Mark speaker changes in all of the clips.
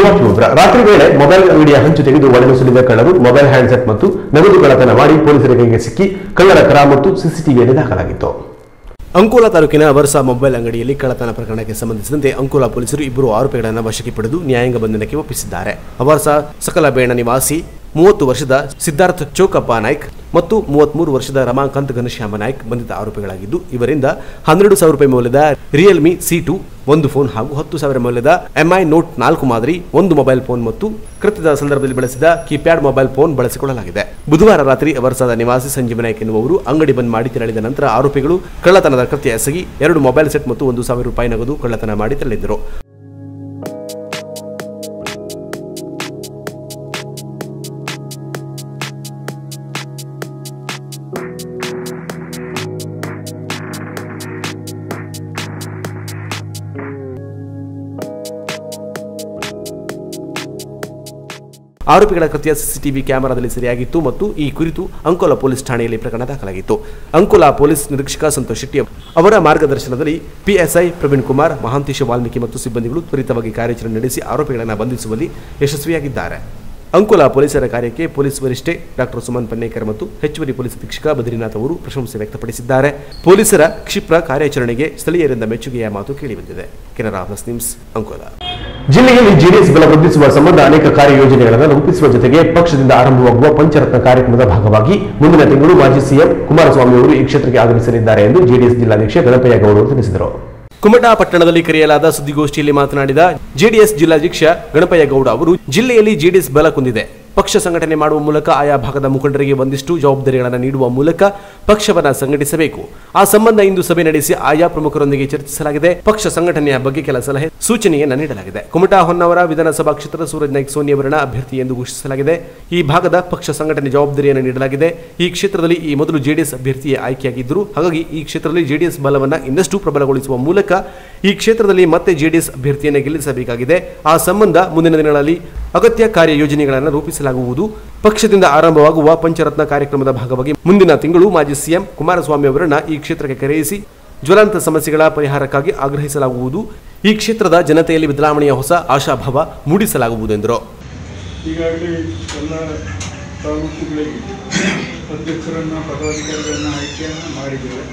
Speaker 1: ಶಿವಮೊಗ್ಗ ರಾತ್ರಿ ವೇಳೆ ಮೊಬೈಲ್ ಅಂಗಡಿಯ ಹಂಚು ತೆಗೆದು ಒಳಗೆ ಸುಲಿದ ಕಳ್ಳರು ಮೊಬೈಲ್ ಹ್ಯಾಂಡ್ಸೆಟ್ ಮತ್ತು ನಗದು ಕಳ್ಳತನ ಮಾಡಿ ಪೊಲೀಸರ ಕೈಗೆ ಸಿಕ್ಕಿ ಕಳ್ಳರ ಕ್ರಮ ಮತ್ತು ಸಿಸಿಟಿವಿಯಲ್ಲಿ ದಾಖಲಾಗಿತ್ತು ಅಂಕೋಲಾ ತಾಲೂಕಿನ ವರ್ಸಾ ಮೊಬೈಲ್ ಅಂಗಡಿಯಲ್ಲಿ ಕಳ್ಳತನ ಪ್ರಕರಣಕ್ಕೆ ಸಂಬಂಧಿಸಿದಂತೆ ಅಂಕೋಲಾ ಪೊಲೀಸರು ಇಬ್ಬರು ಆರೋಪಿಗಳನ್ನು ವಶಕ್ಕೆ ಪಡೆದು ನ್ಯಾಯಾಂಗ ಬಂಧನಕ್ಕೆ ಒಪ್ಪಿಸಿದ್ದಾರೆ ವರ್ಸಾ ಸಕಲಬೇಣ ನಿವಾಸಿ ಮೂವತ್ತು ವರ್ಷದ ಸಿದ್ಧಾರ್ಥ್ ಚೌಕಪ್ಪ ನಾಯ್ಕ್ ಮತ್ತು ಮೂವತ್ಮೂರು ವರ್ಷದ ರಮಾಕಾಂತ್ ಘನಶ್ಯಾಮ ನಾಯ್ಕ್ ಬಂಧಿತ ಆರೋಪಿಗಳಾಗಿದ್ದು ಇವರಿಂದ ಹನ್ನೆರಡು ಸಾವಿರ ರೂಪಾಯಿ ಮೌಲ್ಯದ ರಿಯಲ್ಮಿ ಸಿ ಟು ಒಂದು ಫೋನ್ ಹಾಗೂ ಹತ್ತು ಸಾವಿರ ಮೌಲ್ಯದ ಎಂಐ ನೋಟ್ ನಾಲ್ಕು ಮಾದರಿ ಒಂದು ಮೊಬೈಲ್ ಫೋನ್ ಮತ್ತು ಕೃತ್ಯದ ಸಂದರ್ಭದಲ್ಲಿ ಬಳಸಿದ ಕೀಪ್ಯಾಡ್ ಮೊಬೈಲ್ ಫೋನ್ ಬಳಸಿಕೊಳ್ಳಲಾಗಿದೆ ಬುಧವಾರ ರಾತ್ರಿ ವರ್ಸಾದ ನಿವಾಸಿ ಸಂಜೀವ ನಾಯ್ಕ್ ಎನ್ನುವವರು ಅಂಗಡಿ ಬಂದ್ ಮಾಡಿ ತೆರಳಿದ ನಂತರ ಆರೋಪಿಗಳು ಕಳ್ಳತನದ ಕೃತ್ಯ ಎಸಗಿ ಎರಡು ಮೊಬೈಲ್ ಸೆಟ್ ಮತ್ತು ಒಂದು ಸಾವಿರ ರೂಪಾಯಿ ನಗದು ಕಳ್ಳತನ ಮಾಡಿ ತೆರಳಿದ್ದರು ಆರೋಪಿಗಳ ಕೃತ್ಯ ಸಿಸಿಟಿವಿ ಕ್ಯಾಮೆರಾದಲ್ಲಿ ಸೆರೆಯಾಗಿತ್ತು ಮತ್ತು ಈ ಕುರಿತು ಅಂಕೋಲಾ ಪೊಲೀಸ್ ಠಾಣೆಯಲ್ಲಿ ಪ್ರಕರಣ ದಾಖಲಾಗಿತ್ತು ಅಂಕೋಲಾ ಪೊಲೀಸ್ ನಿರೀಕ್ಷಕ ಸಂತೋಷ್ ಶೆಟ್ಟಿ ಅವರ ಮಾರ್ಗದರ್ಶನದಲ್ಲಿ ಪಿಎಸ್ಐ ಪ್ರವೀಣ್ ಕುಮಾರ್ ಮಹಾಂತೇಶ ವಾಲ್ಮೀಕಿ ಮತ್ತು ಸಿಬ್ಬಂದಿಗಳು ತ್ವರಿತವಾಗಿ ಕಾರ್ಯಾಚರಣೆ ನಡೆಸಿ ಆರೋಪಿಗಳನ್ನು ಬಂಧಿಸುವಲ್ಲಿ ಯಶಸ್ವಿಯಾಗಿದ್ದಾರೆ ಅಂಕೋಲಾ ಪೊಲೀಸರ ಕಾರ್ಯಕ್ಕೆ ಪೊಲೀಸ್ ವರಿಷ್ಠೆ ಡಾಕ್ಟರ್ ಸುಮನ್ ಪನ್ನೇಕರ್ ಮತ್ತು ಹೆಚ್ಚುವರಿ ಪೊಲೀಸ್ ಅಧೀಕ್ಷಕ ಬದ್ರಿನಾಥ್ ಅವರು ಪ್ರಶಂಸೆ ವ್ಯಕ್ತಪಡಿಸಿದ್ದಾರೆ ಪೊಲೀಸರ ಕ್ಷಿಪ್ರ ಕಾರ್ಯಾಚರಣೆಗೆ ಸ್ಥಳೀಯರಿಂದ ಮೆಚ್ಚುಗೆಯ ಮಾತು ಕೇಳಿಬಂದಿದೆ ಕೆನರಾ ಪ್ಲಸ್ ನ್ಯೂಸ್ ಅಂಕೋಲಾ ಜಿಲ್ಲೆಯಲ್ಲಿ ಜೆಡಿಎಸ್ ಬಲ ವೃದ್ಧಿಸುವ ಸಂಬಂಧ ಅನೇಕ ಕಾರ್ಯಯೋಜನೆಗಳನ್ನು ರೂಪಿಸುವ ಜೊತೆಗೆ ಪಕ್ಷದಿಂದ ಆರಂಭವಾಗುವ ಪಂಚರತ್ನ ಕಾರ್ಯಕ್ರಮದ ಭಾಗವಾಗಿ ಮುಂದಿನ ತಿಂಗಳು ಮಾಜಿ ಸಿಎಂ ಕುಮಾರಸ್ವಾಮಿ ಅವರು ಈ ಕ್ಷೇತ್ರಕ್ಕೆ ಆಗಮಿಸಲಿದ್ದಾರೆ ಎಂದು ಜೆಡಿಎಸ್ ಜಿಲ್ಲಾಧ್ಯಕ್ಷ ಗಣಪಯ್ಯ ಗೌಡ ಅವರು ತಿಳಿಸಿದರು ಕುಮಟಾ ಪಟ್ಟಣದಲ್ಲಿ ಕರೆಯಲಾದ ಸುದ್ದಿಗೋಷ್ಠಿಯಲ್ಲಿ ಮಾತನಾಡಿದ ಜೆಡಿಎಸ್ ಜಿಲ್ಲಾಧ್ಯಕ್ಷ ಗಣಪಯ್ಯ ಗೌಡ ಅವರು ಜಿಲ್ಲೆಯಲ್ಲಿ ಜೆಡಿಎಸ್ ಬಲ ಕುಂದಿದೆ ಪಕ್ಷ ಸಂಘಟನೆ ಮಾಡುವ ಮೂಲಕ ಆಯಾ ಭಾಗದ ಮುಖಂಡರಿಗೆ ಒಂದಿಷ್ಟು ಜವಾಬ್ದಾರಿಗಳನ್ನು ನೀಡುವ ಮೂಲಕ ಪಕ್ಷವನ್ನ ಸಂಘಟಿಸಬೇಕು ಆ ಸಂಬಂಧ ಇಂದು ಸಭೆ ನಡೆಸಿ ಆಯಾ ಪ್ರಮುಖರೊಂದಿಗೆ ಚರ್ಚಿಸಲಾಗಿದೆ ಪಕ್ಷ ಸಂಘಟನೆಯ ಬಗ್ಗೆ ಕೆಲ ಸಲಹೆ ಸೂಚನೆಯನ್ನ ನೀಡಲಾಗಿದೆ ಕುಮಟಾ ಹೊನ್ನಾವರ ವಿಧಾನಸಭಾ ಕ್ಷೇತ್ರದ ಸೂರಜ್ ನಾಯ್ಕ್ ಸೋನಿ ಅವರನ್ನ ಅಭ್ಯರ್ಥಿ ಎಂದು ಘೋಷಿಸಲಾಗಿದೆ ಈ ಭಾಗದ ಪಕ್ಷ ಸಂಘಟನೆ ಜವಾಬ್ದಾರಿಯನ್ನು ನೀಡಲಾಗಿದೆ ಈ ಕ್ಷೇತ್ರದಲ್ಲಿ ಈ ಮೊದಲು ಜೆಡಿಎಸ್ ಅಭ್ಯರ್ಥಿಯೇ ಆಯ್ಕೆಯಾಗಿದ್ದರು ಹಾಗಾಗಿ ಈ ಕ್ಷೇತ್ರದಲ್ಲಿ ಜೆಡಿಎಸ್ ಬಲವನ್ನ ಇನ್ನಷ್ಟು ಪ್ರಬಲಗೊಳಿಸುವ ಮೂಲಕ ಈ ಕ್ಷೇತ್ರದಲ್ಲಿ ಮತ್ತೆ ಜೆಡಿಎಸ್ ಅಭ್ಯರ್ಥಿಯನ್ನು ಗೆಲ್ಲಿಸಬೇಕಾಗಿದೆ ಆ ಸಂಬಂಧ ಮುಂದಿನ ದಿನಗಳಲ್ಲಿ ಅಗತ್ಯ ಕಾರ್ಯಯೋಜನೆಗಳನ್ನು ರೂಪಿಸಲಾಗುವುದು ಪಕ್ಷದಿಂದ ಆರಂಭವಾಗುವ ಪಂಚರತ್ನ ಕಾರ್ಯಕ್ರಮದ ಭಾಗವಾಗಿ ಮುಂದಿನ ತಿಂಗಳು ಮಾಜಿ ಸಿಎಂ ಕುಮಾರಸ್ವಾಮಿ ಅವರನ್ನ ಈ ಕ್ಷೇತ್ರಕ್ಕೆ ಕರೆಯಿಸಿ ಜ್ವಲಂತ ಸಮಸ್ಯೆಗಳ ಪರಿಹಾರಕ್ಕಾಗಿ ಆಗ್ರಹಿಸಲಾಗುವುದು ಈ ಕ್ಷೇತ್ರದ ಜನತೆಯಲ್ಲಿ ಬದಲಾವಣೆಯ ಹೊಸ ಆಶಾಭಾವ ಮೂಡಿಸಲಾಗುವುದು ಎಂದರು
Speaker 2: ಈಗಾಗಲೇ ಎಲ್ಲ ತಾಲೂಕುಗಳಿಗೆ ಅಧ್ಯಕ್ಷರನ್ನು ಪದಾಧಿಕಾರಿಗಳನ್ನ ಆಯ್ಕೆಯನ್ನು ಮಾಡಿದ್ದೇವೆ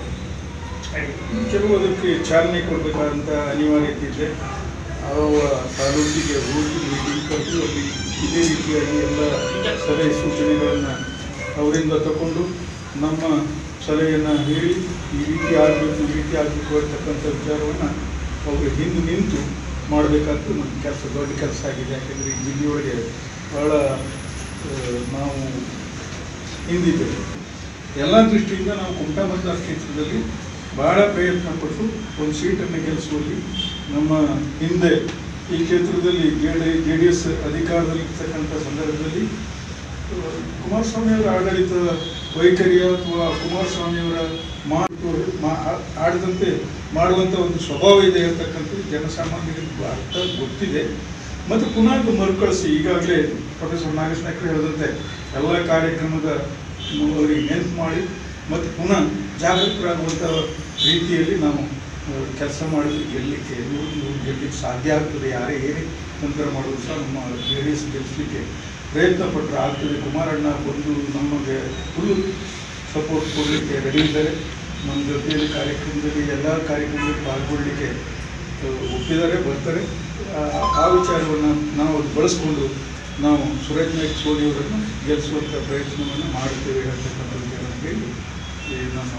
Speaker 2: ಕೆಲವು ಅದಕ್ಕೆ ಚಾಲನೆ ಕೊಡಬೇಕಾದಂಥ ಅನಿವಾರ್ಯತೆ ಇದೆ ಯಾವ ತಾಲೂಕಿಗೆ ಹೋಗಿ ಮೀಟಿಂಗ್ ಕರೆದು ಅಲ್ಲಿ ಇದೇ ರೀತಿಯಾಗಿ ಎಲ್ಲ ಸಲಹೆ ಸೂಚನೆಗಳನ್ನು ಅವರಿಂದ ತಗೊಂಡು ನಮ್ಮ ಸಲಹೆಯನ್ನು ಹೇಳಿ ಈ ರೀತಿ ಆಗಬೇಕು ಈ ರೀತಿ ಆಗಬೇಕು ಅಂತಕ್ಕಂಥ ವಿಚಾರವನ್ನು ಅವರು ಹಿಂದೆ ನಿಂತು ಮಾಡಬೇಕಾದ್ದು ನಮ್ಮ ಕೆಲಸ ದೊಡ್ಡ ಕೆಲಸ ಆಗಿದೆ ಯಾಕೆಂದರೆ ಈ ಜಿಲ್ಲೆಯೊಳಗೆ ಭಾಳ ಆ, ನಾವು ಹಿಂದಿದ್ದೇವೆ ಎಲ್ಲ ದೃಷ್ಟಿಯಿಂದ ನಾವು ಕುಮಟಾ ಮತದಾರ ಕ್ಷೇತ್ರದಲ್ಲಿ ಬಹಳ ಪ್ರಯತ್ನ ಪಟ್ಟು ಒಂದು ಸೀಟನ್ನು ಗೆಲ್ಲಿಸುವಲ್ಲಿ ನಮ್ಮ ಹಿಂದೆ ಈ ಕ್ಷೇತ್ರದಲ್ಲಿ ಜೆ ಡಿ ಎಸ್ ಅಧಿಕಾರದಲ್ಲಿರ್ತಕ್ಕಂಥ ಸಂದರ್ಭದಲ್ಲಿ ಆ, ಕುಮಾರಸ್ವಾಮಿಯವರ ಆಡಳಿತ ವೈಖರಿಯ ಅಥವಾ ಕುಮಾರಸ್ವಾಮಿಯವರ ಮಾತು ಮಾ- ಆ- ಆಡದಂತೆ ಮಾಡುವಂಥ ಒಂದು ಸ್ವಭಾವ ಇದೆ ಅಂತಕ್ಕಂಥದ್ದು ಜನಸಾಮಾನ್ಯರಿಗೆ ಅರ್ಥ ಗೊತ್ತಿದೆ ಮತ್ತು ಪುನಃ ಅದು ಮರುಕಳಿಸಿ ಈಗಾಗಲೇ ಪ್ರೊಫೆಸರ್ ನಾಗೇಶ್ ನಾಯ್ಕರು ಹೇಳಿದಂತೆ ಎಲ್ಲ ಕಾರ್ಯಕ್ರಮದ ಅವರಿಗೆ ನೆನಪು ಮಾಡಿ ಮತ್ತು ಪುನಃ ಜಾಗೃತರಾಗುವಂಥ ರೀತಿಯಲ್ಲಿ ನಾವು ಕೆಲಸ ಮಾಡಿದ್ರೆ ಗೆಲ್ಲಲಿಕ್ಕೆ ನೂರು ನೂರು ಗೆಲ್ಲಲಿಕ್ಕೆ ಸಾಧ್ಯ ಆಗ್ತದೆ ಯಾರೇ ಏನೇ ತಂತ್ರ ಮಾಡೋದು ಸಹ ನಮ್ಮ ಜೆ ಡಿ ಎಸ್ ಗೆಲ್ಲಿಸಲಿಕ್ಕೆ ಪ್ರಯತ್ನ ಪಟ್ಟರೆ ಆಗ್ತದೆ ಕುಮಾರಣ್ಣ ಬಂದು ನಮಗೆ ಫುಲ್ ಸಪೋರ್ಟ್ ಕೊಡಲಿಕ್ಕೆ ರೆಡಿ ಇದ್ದಾರೆ ನಮ್ಮ ಜೊತೆಯಲ್ಲಿ ಕಾರ್ಯಕ್ರಮದಲ್ಲಿ ಎಲ್ಲ ಕಾರ್ಯಕ್ರಮದಲ್ಲಿ ಪಾಲ್ಗೊಳ್ಳಲಿಕ್ಕೆ ಆ, ಒಪ್ಪಿದ್ದಾರೆ ಬರ್ತಾರೆ ಆ, ಆ ವಿಚಾರವನ್ನು ನಾವು ಅದು ಬಳಸ್ಕೊಂಡು ನಾವು ಸುರೇಶ್ ನಾಯ್ಕ್ ಸೋಲಿಯವರನ್ನು ಗೆಲ್ಲಿಸುವಂಥ ಪ್ರಯತ್ನವನ್ನು ಮಾಡುತ್ತೇವೆ ಅಂತಕ್ಕಂಥ ವಿಚಾರವನ್ನು ಹೇಳಿ ಈ ನಮ್ಮ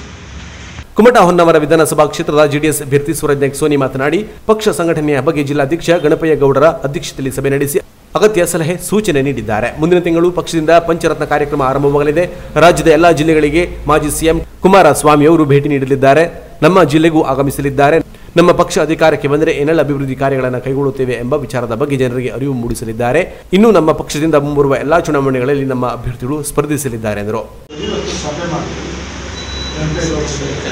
Speaker 1: ಕುಮಟಾ ಹೊನ್ನವರ ವಿಧಾನಸಭಾ ಕ್ಷೇತ್ರದ ಜೆಡಿಎಸ್ ಅಭ್ಯರ್ಥಿ ಸೂರಜ್ ನಾಯ್ಕ್ ಸೋನಿ ಮಾತನಾಡಿ ಪಕ್ಷ ಸಂಘಟನೆಯ ಬಗ್ಗೆ ಜಿಲ್ಲಾಧ್ಯಕ್ಷ ಗಣಪಯ್ಯ ಗೌಡರ ಅಧ್ಯಕ್ಷತೆಯಲ್ಲಿ ಸಭೆ ನಡೆಸಿ ಅಗತ್ಯ ಸಲಹೆ ಸೂಚನೆ ನೀಡಿದ್ದಾರೆ ಮುಂದಿನ ತಿಂಗಳು ಪಕ್ಷದಿಂದ ಪಂಚರತ್ನ ಕಾರ್ಯಕ್ರಮ ಆರಂಭವಾಗಲಿದೆ ರಾಜ್ಯದ ಎಲ್ಲಾ ಜಿಲ್ಲೆಗಳಿಗೆ ಮಾಜಿ ಸಿಎಂ ಕುಮಾರಸ್ವಾಮಿ ಅವರು ಭೇಟಿ ನೀಡಲಿದ್ದಾರೆ ನಮ್ಮ ಜಿಲ್ಲೆಗೂ ಆಗಮಿಸಲಿದ್ದಾರೆ ನಮ್ಮ ಪಕ್ಷ ಅಧಿಕಾರಕ್ಕೆ ಬಂದರೆ ಏನೆಲ್ಲ ಅಭಿವೃದ್ಧಿ ಕಾರ್ಯಗಳನ್ನು ಕೈಗೊಳ್ಳುತ್ತೇವೆ ಎಂಬ ವಿಚಾರದ ಬಗ್ಗೆ ಜನರಿಗೆ ಅರಿವು ಮೂಡಿಸಲಿದ್ದಾರೆ ಇನ್ನು ನಮ್ಮ ಪಕ್ಷದಿಂದ ಮುಂಬರುವ ಎಲ್ಲಾ ಚುನಾವಣೆಗಳಲ್ಲಿ ನಮ್ಮ ಅಭ್ಯರ್ಥಿಗಳು ಸ್ಪರ್ಧಿಸಲಿದ್ದಾರೆ ಎಂದರು
Speaker 2: ಇವತ್ತು ಸಭೆ ಮಾಡ್ತೀವಿ ವೆಂಕಟೇಗೌಡ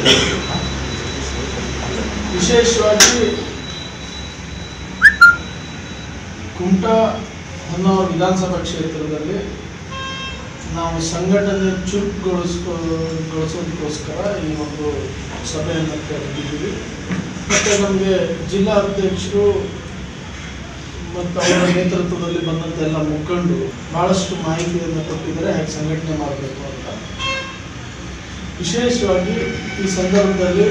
Speaker 3: ವಿಶೇಷವಾಗಿ ಕುಮಟಾ ಹೊನ್ನಾವರ ವಿಧಾನಸಭಾ ಕ್ಷೇತ್ರದಲ್ಲಿ ನಾವು ಸಂಘಟನೆ ಚುರುಕುಗೊಳಿಸ್ಕೊ ಗೊಳಿಸೋದಕ್ಕೋಸ್ಕರ ಈ ಒಂದು ಸಭೆಯನ್ನು ಕರೆದಿದ್ದೀವಿ ಮತ್ತು ನಮಗೆ ಜಿಲ್ಲಾ ಅಧ್ಯಕ್ಷರು ಮತ್ತು ಅವರ ನೇತೃತ್ವದಲ್ಲಿ ಬಂದಂಥ ಎಲ್ಲ ಮುಖಂಡರು ಬಹಳಷ್ಟು ಮಾಹಿತಿಯನ್ನು ಕೊಟ್ಟಿದ್ದಾರೆ ಹೇಗೆ ಸಂಘಟನೆ ಮಾಡಬೇಕು ಅಂತ ವಿಶೇಷವಾಗಿ ಈ ಸಂದರ್ಭದಲ್ಲಿ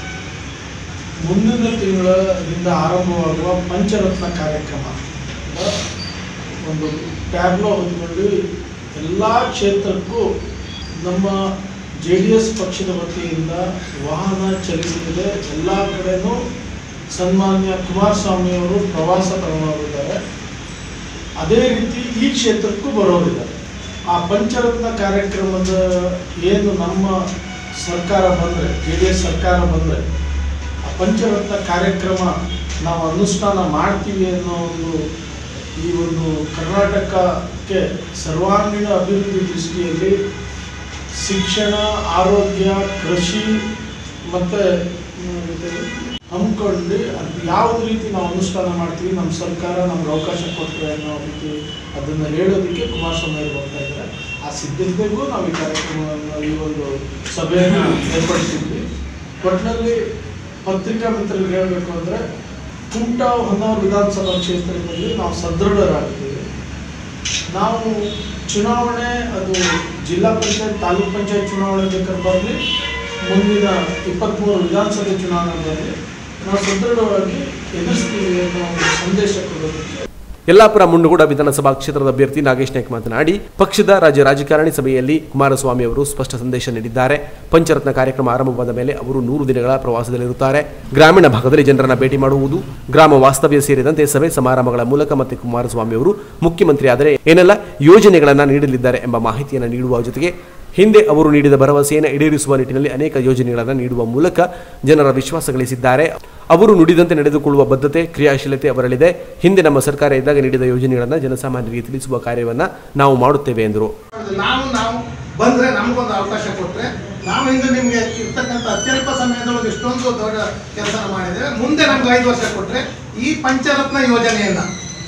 Speaker 3: ಮುಂದಿನ ತಿಂಗಳಿಂದ ಆರಂಭವಾಗುವ ಪಂಚರತ್ನ ಕಾರ್ಯಕ್ರಮ ಅಂತ ಒಂದು ಟ್ಯಾಬ್ಲೋ ಹೊಂದ್ಕೊಂಡು ಎಲ್ಲ ಕ್ಷೇತ್ರಕ್ಕೂ ನಮ್ಮ ಜೆ ಡಿ ಎಸ್ ಪಕ್ಷದ ವತಿಯಿಂದ ವಾಹನ ಚಲಿಸಲಿದೆ ಎಲ್ಲ ಕಡೆನೂ ಸನ್ಮಾನ್ಯ ಕುಮಾರಸ್ವಾಮಿ ಅವರು ಪ್ರವಾಸ ತಗೊಂಡೋಗಿದ್ದಾರೆ ಅದೇ ರೀತಿ ಈ ಕ್ಷೇತ್ರಕ್ಕೂ ಬರೋರಿದ್ದಾರೆ ಆ ಪಂಚರತ್ನ ಕಾರ್ಯಕ್ರಮದ ಏನು ನಮ್ಮ ಸರ್ಕಾರ ಬಂದರೆ ಜೆ ಡಿ ಎಸ್ ಸರ್ಕಾರ ಬಂದರೆ ಆ ಪಂಚರತ್ನ ಕಾರ್ಯಕ್ರಮ ನಾವು ಅನುಷ್ಠಾನ ಮಾಡ್ತೀವಿ ಅನ್ನೋ ಒಂದು ಈ ಒಂದು ಕರ್ನಾಟಕಕ್ಕೆ ಸರ್ವಾಂಗೀಣ ಅಭಿವೃದ್ಧಿ ದೃಷ್ಟಿಯಲ್ಲಿ ಶಿಕ್ಷಣ ಆರೋಗ್ಯ ಕೃಷಿ ಮತ್ತು ಹಮ್ಮಿಕೊಂಡು ಅದು ಯಾವ ರೀತಿ ನಾವು ಅನುಷ್ಠಾನ ಮಾಡ್ತೀವಿ ನಮ್ಮ ಸರ್ಕಾರ ನಮ್ಗೆ ಅವಕಾಶ ಕೊಡ್ತೇವೆ ಅನ್ನೋ ರೀತಿ ಅದನ್ನು ಹೇಳೋದಕ್ಕೆ ಕುಮಾರಸ್ವಾಮಿ ಅವರು ಬರ್ತಾ ಇದ್ದಾರೆ ಆ ಸಿದ್ಧತೆಗೂ ನಾವು ಈ ಕಾರ್ಯಕ್ರಮವನ್ನು ಈ ಒಂದು ಸಭೆಯನ್ನು ಏರ್ಪಡಿಸಿದ್ವಿ ಒಟ್ಟಿನಲ್ಲಿ ಪತ್ರಿಕಾ ಮಿತ್ರರಿಗೆ ಹೇಳಬೇಕು ಅಂದರೆ ಕುಮಟ ಹೊನ್ನಾವರ ವಿಧಾನಸಭಾ ಕ್ಷೇತ್ರದಲ್ಲಿ ನಾವು ಸದೃಢರಾಗಿದ್ದೀವಿ ನಾವು ಚುನಾವಣೆ ಅದು ಜಿಲ್ಲಾ ಪಂಚಾಯತ್ ತಾಲೂಕ್ ಪಂಚಾಯತ್ ಚುನಾವಣೆ ಬೇಕಾದ್ರೆ ಬರಲಿ ಮುಂದಿನ ಇಪ್ಪತ್ತ್ಮೂರು ವಿಧಾನಸಭೆ ಚುನಾವಣೆ ಬರಲಿ ನಾವು ಸದೃಢವಾಗಿ ಎದುರಿಸ್ತೀವಿ ಅನ್ನೋ ಒಂದು ಸಂದೇಶ ಕೊಡೋದಕ್ಕೆ
Speaker 1: ಯಲ್ಲಾಪುರ ಮುಂಡಗೋಡ ವಿಧಾನಸಭಾ ಕ್ಷೇತ್ರದ ಅಭ್ಯರ್ಥಿ ನಾಗೇಶ್ ನಾಯ್ಕ್ ಮಾತನಾಡಿ ಪಕ್ಷದ ರಾಜ್ಯ ರಾಜಕಾರಣಿ ಸಭೆಯಲ್ಲಿ ಕುಮಾರಸ್ವಾಮಿ ಅವರು ಸ್ಪಷ್ಟ ಸಂದೇಶ ನೀಡಿದ್ದಾರೆ ಪಂಚರತ್ನ ಕಾರ್ಯಕ್ರಮ ಆರಂಭವಾದ ಮೇಲೆ ಅವರು ನೂರು ದಿನಗಳ ಪ್ರವಾಸದಲ್ಲಿರುತ್ತಾರೆ ಗ್ರಾಮೀಣ ಭಾಗದಲ್ಲಿ ಜನರನ್ನ ಭೇಟಿ ಮಾಡುವುದು ಗ್ರಾಮ ವಾಸ್ತವ್ಯ ಸೇರಿದಂತೆ ಸಭೆ ಸಮಾರಂಭಗಳ ಮೂಲಕ ಮತ್ತೆ ಕುಮಾರಸ್ವಾಮಿ ಅವರು ಮುಖ್ಯಮಂತ್ರಿ ಆದರೆ ಏನೆಲ್ಲ ಯೋಜನೆಗಳನ್ನು ನೀಡಲಿದ್ದಾರೆ ಎಂಬ ಮಾಹಿತಿಯನ್ನು ನೀಡುವ ಜೊತೆಗೆ ಹಿಂದೆ ಅವರು ನೀಡಿದ ಭರವಸೆಯನ್ನು ಈಡೇರಿಸುವ ನಿಟ್ಟಿನಲ್ಲಿ ಅನೇಕ ಯೋಜನೆಗಳನ್ನು ನೀಡುವ ಮೂಲಕ ಜನರ ವಿಶ್ವಾಸ ಗಳಿಸಿದ್ದಾರೆ ಅವರು ನುಡಿದಂತೆ ನಡೆದುಕೊಳ್ಳುವ ಬದ್ಧತೆ ಕ್ರಿಯಾಶೀಲತೆ ಅವರಲ್ಲಿದೆ ಹಿಂದೆ ನಮ್ಮ ಸರ್ಕಾರ ಇದ್ದಾಗ ನೀಡಿದ ಯೋಜನೆಗಳನ್ನು ಜನಸಾಮಾನ್ಯರಿಗೆ ತಿಳಿಸುವ ಕಾರ್ಯವನ್ನು ನಾವು ಮಾಡುತ್ತೇವೆ ಎಂದರು
Speaker 4: ನಾವು ನಾವು ಬಂದ್ರೆ ನಮಗೊಂದು ಅವಕಾಶ ಕೊಟ್ರೆ ನಾವು ಇಂದು ನಿಮ್ಗೆ ಇರ್ತಕ್ಕಂಥ ಅತ್ಯಲ್ಪ ಸಮಯದೊಳಗೆ ಇಷ್ಟೊಂದು ದೊಡ್ಡ ಕೆಲಸ ಮಾಡಿದ್ದೇವೆ ಮುಂದೆ ನಮ್ಗೆ ಐದು ವರ್ಷ ಕೊಟ್ರೆ ಈ ಪಂಚರತ್ನ ಯೋಜನೆಯನ್ನ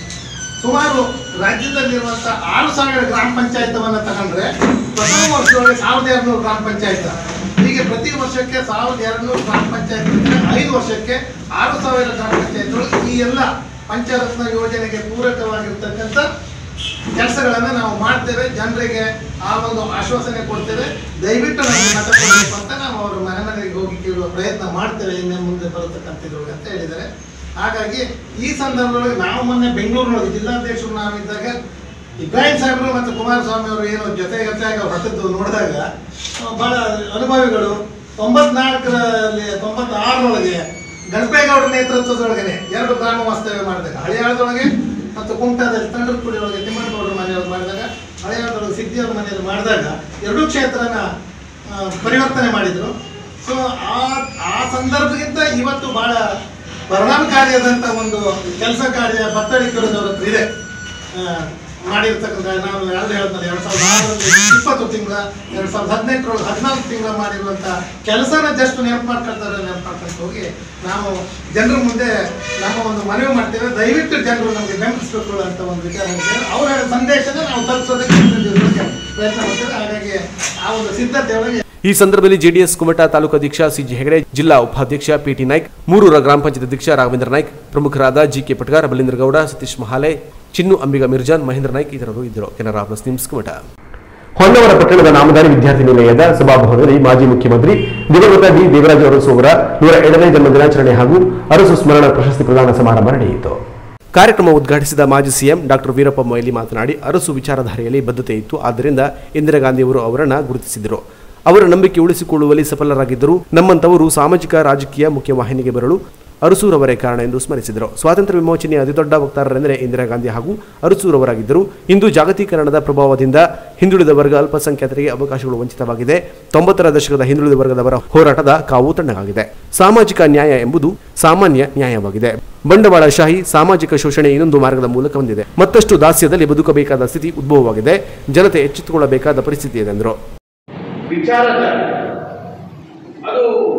Speaker 4: ಸುಮಾರು ರಾಜ್ಯದಲ್ಲಿರುವಂತ ಆರು ಸಾವಿರ ಗ್ರಾಮ ಪಂಚಾಯತವನ್ನ ತಗೊಂಡ್ರೆ ಪ್ರಥಮ ವರ್ಷದೊಳಗೆ ಸಾವಿರದ ಎರಡ್ನೂರು ಗ್ರಾಮ ಪಂಚಾಯತ್ ಹೀಗೆ ಪ್ರತಿ ವರ್ಷಕ್ಕೆ ಸಾವಿರದ ಎರಡ್ನೂರು ಗ್ರಾಮ ಪಂಚಾಯತ್ ಐದು ವರ್ಷಕ್ಕೆ ಆರು ಸಾವಿರ ಗ್ರಾಮ ಪಂಚಾಯತ್ ಈ ಎಲ್ಲ ಪಂಚರತ್ನ ಯೋಜನೆಗೆ ಪೂರಕವಾಗಿರ್ತಕ್ಕಂಥ ಕೆಲಸಗಳನ್ನ ನಾವು ಮಾಡ್ತೇವೆ ಜನರಿಗೆ ಆ ಒಂದು ಆಶ್ವಾಸನೆ ಕೊಡ್ತೇವೆ ದಯವಿಟ್ಟು ನಮಗೆ ಮತ ಕೊಡಬೇಕು ಅಂತ ನಾವು ಅವರ ಮನೆ ಮನೆಗೆ ಹೋಗಿ ಕೇಳುವ ಪ್ರಯತ್ನ ಮಾಡ್ತೇವೆ ಇನ್ನು ಮುಂದೆ ಬರತಕ್ಕಂಥದ್ದು ಅಂತ ಹೇಳಿದ್ದಾರೆ ಹಾಗಾಗಿ ಈ ಸಂದರ್ಭದೊಳಗೆ ನಾವು ಮೊನ್ನೆ ಬೆಂಗಳೂರಿನೊಳಗೆ ಜಿಲ್ಲಾಧ್ಯಕ್ಷರು ನಾವಿದ್ದಾಗ ಇಬ್ರಾಹಿಂ ಸಾಹೇಬರು ಮತ್ತು ಕುಮಾರಸ್ವಾಮಿ ಅವರು ಏನು ಜೊತೆ ಜೊತೆಯಾಗಿ ಹೊರಟದ್ದು ನೋಡಿದಾಗ ಆ, ಬಹಳ ಅನುಭವಿಗಳು ತೊಂಬತ್ನಾಲ್ಕರಲ್ಲಿ ತೊಂಬತ್ತಾರರೊಳಗೆ ಗಣಪೇಗೌಡರ ನೇತೃತ್ವದೊಳಗನೆ ಎರಡು ಗ್ರಾಮ ವಾಸ್ತವ್ಯ ಮಾಡಿದಾಗ ಹಳೆಯಾಳದೊಳಗೆ ಮತ್ತು ಕುಮಟಾದಲ್ಲಿ ತಂಡರಕುಡಿ ಒಳಗೆ ತಿಮ್ಮನಗೌಡರ ಮನೆಯೊಳಗೆ ಮಾಡಿದಾಗ ಹಳೆಯಾಳದೊಳಗೆ ಸಿದ್ದಿಯವರ ಮನೆಯಲ್ಲಿ ಮಾಡಿದಾಗ ಎರಡೂ ಕ್ಷೇತ್ರನ ಆ, ಪರಿವರ್ತನೆ ಮಾಡಿದ್ರು ಸೊ ಆ ಆ ಸಂದರ್ಭಕ್ಕಿಂತ ಇವತ್ತು ಬಹಳ ಪರಿಣಾಮಕಾರಿಯಾದಂಥ ಒಂದು ಕೆಲಸ ಕಾರ್ಯ ಬತ್ತಳಿಕೆಗಳದವ್ರ ಹತ್ರ ಇದೆ ಆ, ಮಾಡಿರ್ತಕ್ಕಂಥ ನಾವು ಯಾರು ಹೇಳ್ತಾರೆ ಎರಡ್ ಸಾವಿರದ ಆರರಲ್ಲಿ ಇಪ್ಪತ್ತು ತಿಂಗಳ ಎರಡ್ ಸಾವಿರದ ಹದಿನೆಂಟರೊಳಗೆ ಹದಿನಾಲ್ಕು ತಿಂಗಳ ಮಾಡಿರುವಂಥ ಕೆಲಸನ ಜಸ್ಟ್ ನೆನಪು ಮಾಡ್ಕೊಳ್ತಾರೆ ನೆನಪು ಮಾಡ್ಕೊಂಡು ಹೋಗಿ ನಾವು ಜನರ ಮುಂದೆ ನಮ್ಮ ಒಂದು ಮನವಿ ಮಾಡ್ತೇವೆ ದಯವಿಟ್ಟು ಜನರು ನಮಗೆ ಬೆಂಬಲಿಸಬೇಕು ಅಂತ ಒಂದು ವಿಚಾರ ಇದೆ ಅವರ ಸಂದೇಶನ ನಾವು ತಲುಪಿಸೋದಕ್ಕೆ ಪ್ರಯತ್ನ ಮಾಡ್ತೇವೆ ಹಾಗಾಗಿ ಆ ಒಂದು ಸಿದ್ಧತೆ ಒಳಗೆ
Speaker 1: ಈ ಸಂದರ್ಭದಲ್ಲಿ ಜೆಡಿಎಸ್ ಕುಮಟಾ ತಾಲೂಕು ಅಧ್ಯಕ್ಷ ಸಿಜಿ ಹೆಗಡೆ ಜಿಲ್ಲಾ ಉಪಾಧ್ಯಕ್ಷ ಪಿಟಿ ನಾಯ್ಕ್ ಮೂರೂರ ಗ್ರಾಮ ಪಂಚಾಯತ್ ಅಧ್ಯಕ್ಷ ರಾಘವೇಂದ್ರ ನಾಯ್ಕ್ ಪ್ರಮುಖರಾದ ಜಿಕೆ ಪಟ್ಗಾರ್ ಬಲೀಂದ್ರ ಗೌಡ ಸತೀಶ್ ಮಹಾಲೆ ಚಿನ್ನು ಅಂಬಿಗಾ ಮಿರ್ಜಾನ್ ಮಹೇಂದ್ರ ನಾಯ್ಕ್ ಇತರರು ಇದ್ದರು ಕೆನರಾ ಪ್ಲಸ್ ನ್ಯೂಸ್ ಕುಮಟಾ ಹೊನ್ನವರ ಪಟ್ಟಣದ ನಾಮದಾರಿ ವಿದ್ಯಾರ್ಥಿ ನಿಲಯದ ಸಭಾಭವನದಲ್ಲಿ ಮಾಜಿ ಮುಖ್ಯಮಂತ್ರಿ ದಿವಂಗತ ಡಿ ದೇವರಾಜ ಅರಸು ಅವರ ನೂರ ಎರಡನೇ ಜನ್ಮ ದಿನಾಚರಣೆ ಹಾಗೂ ಅರಸು ಸ್ಮರಣ ಪ್ರಶಸ್ತಿ ಪ್ರದಾನ ಸಮಾರಂಭ ನಡೆಯಿತು ಕಾರ್ಯಕ್ರಮ ಉದ್ಘಾಟಿಸಿದ ಮಾಜಿ ಸಿಎಂ ಡಾಕ್ಟರ್ ವೀರಪ್ಪ ಮೊಯ್ಲಿ ಮಾತನಾಡಿ ಅರಸು ವಿಚಾರಧಾರೆಯಲ್ಲಿ ಬದ್ಧತೆ ಇತ್ತು ಆದ್ದರಿಂದ ಇಂದಿರಾ ಗಾಂಧಿಯವರು ಅವರನ್ನು ಗುರುತಿಸಿದರು ಅವರ ನಂಬಿಕೆ ಉಳಿಸಿಕೊಳ್ಳುವಲ್ಲಿ ಸಫಲರಾಗಿದ್ದರು ನಮ್ಮಂತವರು ಸಾಮಾಜಿಕ ರಾಜಕೀಯ ಮುಖ್ಯವಾಹಿನಿಗೆ ಬರಲು ಅರಸೂರವರೇ ಕಾರಣ ಎಂದು ಸ್ಮರಿಸಿದರು ಸ್ವಾತಂತ್ರ್ಯ ವಿಮೋಚನೆಯ ಅತಿದೊಡ್ಡ ವಕ್ತಾರರೆಂದರೆ ಇಂದಿರಾ ಗಾಂಧಿ ಹಾಗೂ ಅರಸೂರವರಾಗಿದ್ದರು ಇಂದು ಜಾಗತೀಕರಣದ ಪ್ರಭಾವದಿಂದ ಹಿಂದುಳಿದ ವರ್ಗ ಅಲ್ಪಸಂಖ್ಯಾತರಿಗೆ ಅವಕಾಶಗಳು ವಂಚಿತವಾಗಿದೆ ತೊಂಬತ್ತರ ದಶಕದ ಹಿಂದುಳಿದ ವರ್ಗದವರ ಹೋರಾಟದ ಕಾವು ತಣ್ಣಗಾಗಿದೆ ಸಾಮಾಜಿಕ ನ್ಯಾಯ ಎಂಬುದು ಸಾಮಾನ್ಯ ನ್ಯಾಯವಾಗಿದೆ ಬಂಡವಾಳಶಾಹಿ ಸಾಮಾಜಿಕ ಶೋಷಣೆ ಇನ್ನೊಂದು ಮಾರ್ಗದ ಮೂಲಕ ಬಂದಿದೆ ಮತ್ತಷ್ಟು ದಾಸ್ಯದಲ್ಲಿ ಬದುಕಬೇಕಾದ ಸ್ಥಿತಿ ಉದ್ಭವವಾಗಿದೆ ಜನತೆ ಎಚ್ಚೆತ್ತುಕೊಳ್ಳಬೇಕಾದ ಪರಿಸ್ಥಿತಿ ಇದೆ ಎಂದರು
Speaker 5: ವಿಚಾರಧಾರೆ ಅದು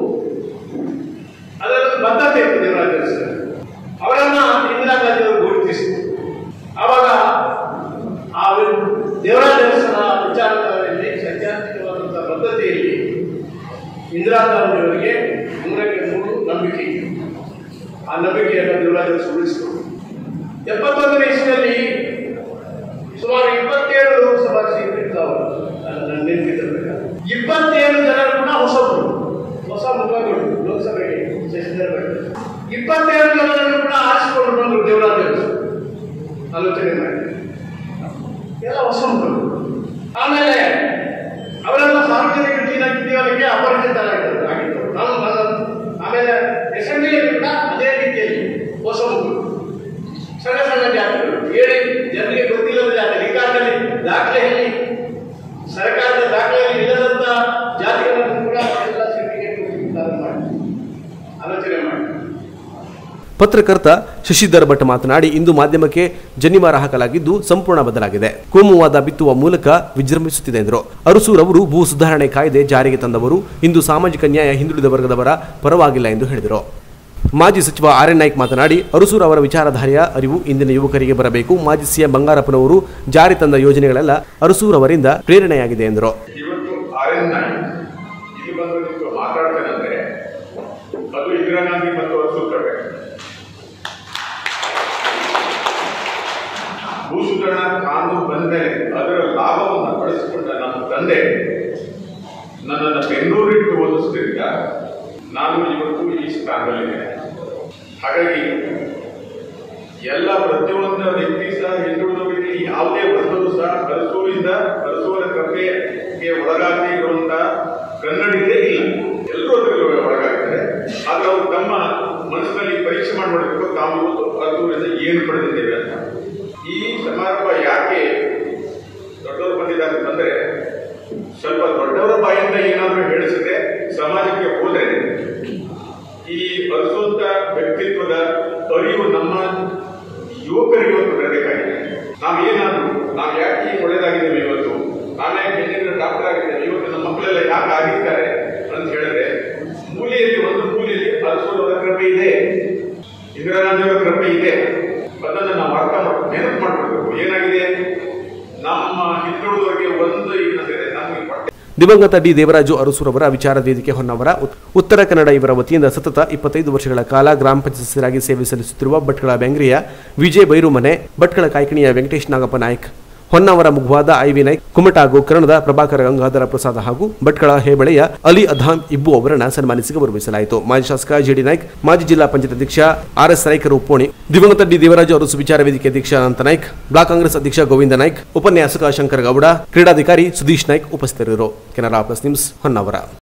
Speaker 5: ಅದರಲ್ಲಿ ಬದ್ಧತೆ ಇತ್ತು ದೇವರಾಜ ಅರಸು. ಅವರನ್ನ ಇಂದಿರಾ ಗಾಂಧಿ ಅವರು ಗುರುತಿಸಿದ್ರು ಆವಾಗ ಆ ದೇವರಾಜ ಅರಸನ ವಿಚಾರಧಾರೆಯಲ್ಲಿ ಸೈದ್ಧಾಂತಿಕವಾದಂತಹ ಬದ್ಧತೆಯಲ್ಲಿ ಇಂದಿರಾ ಗಾಂಧಿ ಅವರಿಗೆ ನೂರಕ್ಕೆ ನೂರು ನಂಬಿಕೆ ಇತ್ತು ಆ ನಂಬಿಕೆಯನ್ನು ದೇವರಾಜ ಅರಸು ಉಳಿಸಿದರು ಎಪ್ಪತ್ತೊಂದನೇ ಇಸ್ವಿಯಲ್ಲಿ ಸುಮಾರು ಇಪ್ಪತ್ತೇಳು ಲೋಕಸಭಾ ಸೀಟ್ ಇರ್ತಾವೆ ನನ್ನ ನೆನಪಿದ್ದ ಪ್ರಕಾರ. ಇಪ್ಪತ್ತೇಳು ಜನರು ಕೂಡ ಹೊಸಬರು ಹೊಸ ಮುಖಗಳು ಲೋಕಸಭೆಗೆ ಶಶಿಧರ್ ಬೆಟ್ಟೆ. ಇಪ್ಪತ್ತೇಳು ಜನರನ್ನು ಕೂಡ ಆರಿಸಿಕೊಂಡು ಬಂದರು ದೇವರಾಜ ಅರಸು. ಆಲೋಚನೆ ಮಾಡಿ ಎಲ್ಲ ಹೊಸ ಮುಖಗಳು ಆಮೇಲೆ ಅವರೆಲ್ಲ ಸಾರ್ವಜನಿಕ ಜೀವನ ಜೀವನಕ್ಕೆ ಅಪರಿಚಿತರಾಗಿದ್ದರು ಆಗಿದ್ದರು ನಾನು ನನ್ನ- ಆಮೇಲೆ ಅಸೆಂಬ್ಲಿಯಲ್ಲಿ ಕೂಡ ಅದೇ ರೀತಿಯಲ್ಲಿ ಹೊಸ ಮುಖಗಳು ಸಣ್ಣ ಸಣ್ಣ ಜಾತಿಗಳು ಹೇಳಿ ಜನರಿಗೆ ಗೊತ್ತಿಲ್ಲದ ಜಾತಿ ರಿಕಾರ್ಡ್ನಲ್ಲಿ ದಾಖಲೆಯಲ್ಲಿ ಸರ್ಕಾರದ ದಾಖಲೆಯಲ್ಲಿ ಇಲ್ಲದಂತ ಜಾತಿಗಳನ್ನು ಕೂಡ ಎಲ್ಲ ಸರ್ಟಿಫಿಕೇಟ್ ಮಾಡಿ ಆಲೋಚನೆ ಮಾಡಿ
Speaker 1: ಪತ್ರಕರ್ತ ಶಶಿಧರ್ ಭಟ್ ಮಾತನಾಡಿ ಇಂದು ಮಾಧ್ಯಮಕ್ಕೆ ಜನಿವಾರ ಹಾಕಲಾಗಿದ್ದು ಸಂಪೂರ್ಣ ಬದಲಾಗಿದೆ ಕೋಮುವಾದ ಬಿತ್ತುವ ಮೂಲಕ ವಿಜೃಂಭಿಸುತ್ತಿದೆ ಎಂದರು ಅರಸೂರ್ ಅವರು ಭೂ ಸುಧಾರಣೆ ಕಾಯ್ದೆ ಜಾರಿಗೆ ತಂದವರು ಇಂದು ಸಾಮಾಜಿಕ ನ್ಯಾಯ ಹಿಂದುಳಿದ ವರ್ಗದವರ ಪರವಾಗಿಲ್ಲ ಎಂದು ಹೇಳಿದರು ಮಾಜಿ ಸಚಿವ ಆರ್ ಎನ್ ನಾಯ್ಕ್ ಮಾತನಾಡಿ ಅರಸೂರ್ ಅವರ ವಿಚಾರಧಾರೆಯ ಅರಿವು ಇಂದಿನ ಯುವಕರಿಗೆ ಬರಬೇಕು ಮಾಜಿ ಸಿಎಂ ಬಂಗಾರಪ್ಪನವರು ಜಾರಿ ತಂದ ಯೋಜನೆಗಳೆಲ್ಲ ಅರಸೂರ್ ಅವರಿಂದ ಪ್ರೇರಣೆಯಾಗಿದೆ ಎಂದರು
Speaker 6: ಇವತ್ತು ಆರ್ ಎನ್ ಇಲ್ಲಿ ಬಂದು ನಿಂತು ಮಾತಾಡ್ತೇನೆಂದ್ರೆ ಅದು ಇಂದಿರಾ ಗಾಂಧಿ ಮತ್ತು ಅರಸೂರ್ ಭೂ ಸುಧಾರಣಾ ಕಾನೂನು ಬಂದ ಮೇಲೆ ಅದರ ಲಾಭವನ್ನು ಬಳಸಿಕೊಂಡ ನಮ್ಮ ತಂದೆ ನನ್ನನ್ನು ಬೆಂಗಳೂರಿಟ್ಟು ಓದಿಸಿದ್ರಿಂದ ನಾನು ಇವತ್ತು ಈ ಸ್ಥಾನದಲ್ಲಿದ್ದೇನೆ ಹಾಗಾಗಿ ಎಲ್ಲ ಪ್ರತಿಯೊಂದು ವ್ಯಕ್ತಿ ಸಹ ಹಿಂದುಳಿದವರಿಗೆ ಯಾವುದೇ ವರ್ಗವೂ ಸಹ ಕಲಸೂರಿಂದ ಕಲಸೂರ ಕೃಪೆಗೆ ಒಳಗಾಗದೇ ಇರುವಂತ ಕನ್ನಡಿಗರೇ ಇಲ್ಲ ಎಲ್ಲರೂ ಅದರಲ್ಲಿ ಒಳಗಾಗ್ತಾರೆ ಆದ್ರೆ ಅವರು ತಮ್ಮ ಮನಸ್ಸಿನಲ್ಲಿ ಪರೀಕ್ಷೆ ಮಾಡ್ಬಿಡ್ಬೇಕು ತಾವು ಇವತ್ತು ಕಲಸೂರಿಂದ ಏನು ಪಡೆದಿದ್ದೇವೆ ಅಂತ ಈ ಸಮಾರಂಭ ಯಾಕೆ ದೊಡ್ಡವರು ಬಂದಿದ್ದಾರೆ ಅಂತಂದ್ರೆ ಸ್ವಲ್ಪ ದೊಡ್ಡವರ ಬಾಯಿಂದ ಏನಾದರೂ ಹೇಳಿಸಿದ್ರೆ ಸಮಾಜಕ್ಕೆ ಹೋದ್ರೆ ಈ ಅರಸುವಂತ ವ್ಯಕ್ತಿತ್ವದ ಅರಿವು ನಮ್ಮ ಯುವಕರಿಗೆ ಇವತ್ತು ಬರಬೇಕಾಗಿದೆ ನಾವು ಏನಾದ್ರು ನಾವು ಯಾಕೆ ಈಗ ಒಳ್ಳೇದಾಗಿದ್ದೇವೆ ಇವತ್ತು ನಾವೇ ಇಂಜಿನಿಯರ್ ಡಾಕ್ಟರ್ ಆಗಿದ್ದೇವೆ ಇವತ್ತು ನಮ್ಮ ಮಕ್ಕಳೆಲ್ಲ ಯಾಕೆ ಆಗಿದ್ದಾರೆ ಅಂತ ಹೇಳಿದ್ರೆ ಮೂಲೆಯಲ್ಲಿ ಒಂದು ಮೂಲೆಯಲ್ಲಿ ಅರಸುವವರ ಕೃಪೆ ಇದೆ ಇಂದಿರಾ ಗಾಂಧಿಯವರ ಕೃಪೆ ಇದೆ ಅದನ್ನು ನಾವು ಅರ್ಥ ಮಾಡಿ ನೆನಪು ಮಾಡ್ಕೊಳ್ಬೇಕು ಏನಾಗಿದೆ ನಮ್ಮ ಹಿಂದುಳಿದವರಿಗೆ ಒಂದು ಏನಂದ್ರೆ ನಮಗೆ ಹೊಟ್ಟೆ
Speaker 1: ದಿವಂಗತ ಡಿ ದೇವರಾಜು ಅರಸೂರ್ ಅವರ ವಿಚಾರ ವೇದಿಕೆ ಹೊನ್ನವರ ಉತ್- ಉತ್ತರ ಕನ್ನಡ ಇವರ ವತಿಯಿಂದ ಸತತ ಇಪ್ಪತ್ತೈದು ವರ್ಷಗಳ ಕಾಲ ಗ್ರಾಮ ಪಂಚಾಯತ್ ಸದಸ್ಯರಾಗಿ ಸೇವೆ ಸಲ್ಲಿಸುತ್ತಿರುವ ಭಟ್ಕಳ ಬೆಂಗ್ರಿಯ ವಿಜಯ್ ಬೈರುಮನೆ ಭಟ್ಕಳ ಕಾಯ್ಕಿಣಿಯ ವೆಂಕಟೇಶ್ ನಾಗಪ್ಪ ನಾಯ್ಕ್ ಹೊನ್ನಾವರ ಮುಗ್ವಾದ ಐವಿ ನಾಯ್ಕ್ ಕುಮಟಾ ಗೋಕರ್ಣದ ಪ್ರಭಾಕರ ಗಂಗಾಧರ ಪ್ರಸಾದ ಹಾಗೂ ಭಟ್ಕಳ ಹೇಬಳೆಯ ಅಲಿ ಅಧಾಮ್ ಇಬ್ಬು ಅವರನ್ನ ಸನ್ಮಾನಿಸಿ ಗೌರವಿಸಲಾಯಿತು ಮಾಜಿ ಶಾಸಕ ಜಿಡಿ ನಾಯ್ಕ್ ಮಾಜಿ ಜಿಲ್ಲಾ ಪಂಚಾಯತ್ ಅಧ್ಯಕ್ಷ ಆರ್ ಎಸ್ ನಾಯ್ಕರು ಉಪ್ಪೋಣಿ ದಿವಂಗತ ಡಿ ದೇವರಾಜು ಅರಸು ವಿಚಾರ ವೇದಿಕೆ ಅಧ್ಯಕ್ಷ ಅನಂತ ನಾಯ್ಕ್ ಬ್ಲಾಕ್ ಕಾಂಗ್ರೆಸ್ ಅಧ್ಯಕ್ಷ ಗೋವಿಂದ ನಾಯ್ಕ್ ಉಪನ್ಯಾಸಕ ಶಂಕರ ಗೌಡ ಕ್ರೀಡಾಧಿಕಾರಿ ಸುದೀಶ್ ನಾಯ್ಕ್ ಉಪಸ್ಥಿತರಿದ್ದರು ಕೆನರಾ ಪ್ಲಸ್ ನ್ಯೂಸ್ ಹೊನ್ನಾವರ